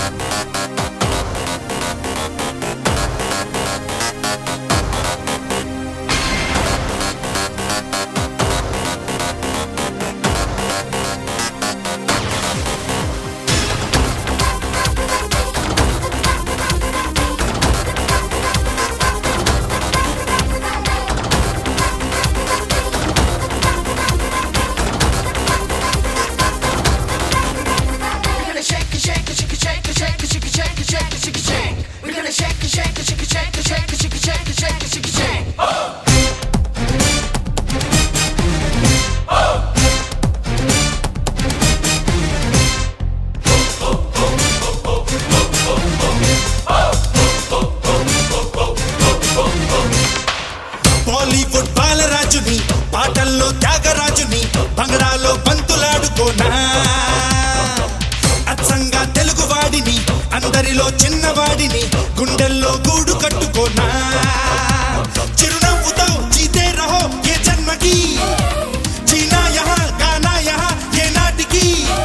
We're gonna shake it, shake it, shake it, shake it, shake it, shake it, shake it, shake it, shake it, shake. We're gonna shake it, shake it, shake it, shake it, shake it, shake it, shake it, shake it, shake it, shake. Bollywood బాలరాజుని పాటల్లో త్యాగరాజుని బంగళాలో బంతులాడుకోనా అచ్చంగా తెలుగు వాడిని అందరిలో చిన్నవాడిని గుండెల్లో గూడు కట్టుకోనా చిరునవ్వుతో జీతే రహో ఏ జన్మకి జీనా యహా గానా యహా ఏ నాటికి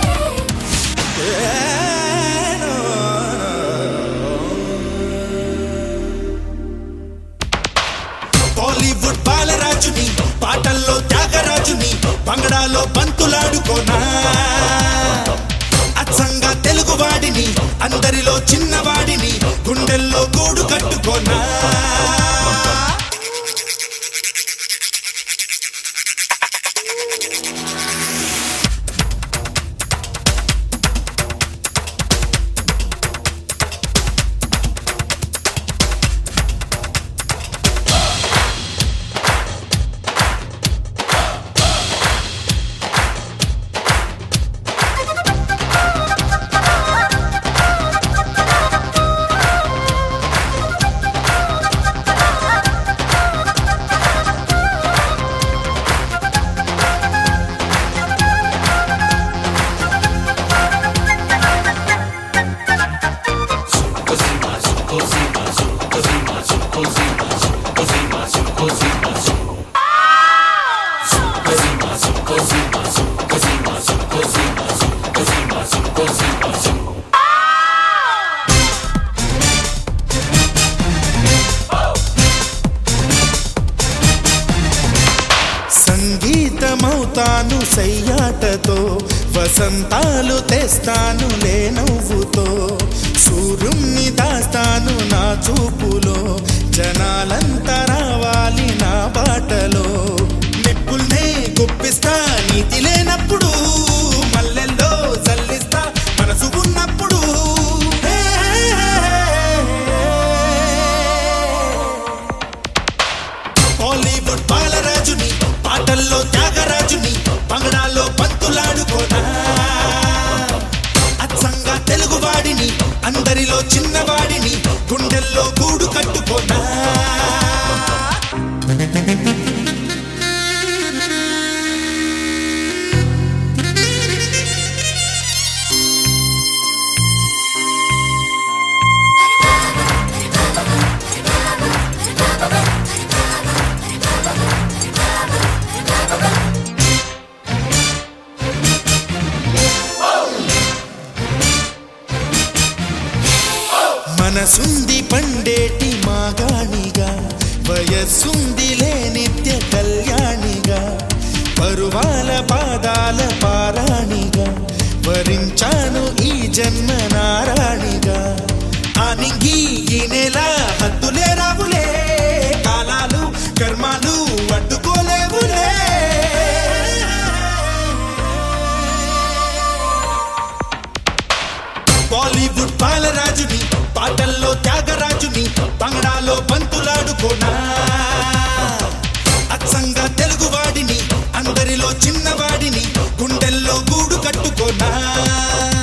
బాలీవుడ్ బాలరాజుని పాటల్లో త్యాగరాజుని బంగళాలో బంతులాడుకోనా అచ్చంగా తెలుగు వాడిని అందరిలో చిన్నవాడిని గుండెల్లో గూడు కట్టుకోనా సంగీతమవుతాను సయ్యాటతో వసంతాలు తెస్తాను లే నవ్వుతో సూర్యుణ్ణి దాస్తాను నా చూపులో జనాలంతా రావాలి నా బాటలో నిప్పుల్నే గుప్పిస్తా నీతి లేనప్పుడు మల్లెల్లో చల్లిస్తా మనసు ఉన్నప్పుడు హే, బాలీవుడ్ బాలరాజుని పాటల్లో త్యాగరాజుని బంగళాలో పంతులాడుకోనా అచ్చంగా తెలుగు వాడిని అందరిలో చిన్నవాడిని గుండెల్లో గూడు కట్టుకోనా మనసుంది పండేటి మాగాణిగా వయస్సుందిలే నిత్య కళ్యాణిగా పరువాల పాదాల పారాణిగా వరించాను ఈ జన్మ నారాణిగా ఆనింగి ఈ నెల హద్దులే రావులే కాలాలు కర్మాలు అడ్డుకోలేవులే బాలీవుడ్ బాలరాజుని పాటల్లో త్యాగరాజుని బంగళాలో బంతులాడుకోనా అచ్చంగా తెలుగు వాడిని అందరిలో చిన్నవాడిని గుండెల్లో గూడు కట్టుకోనా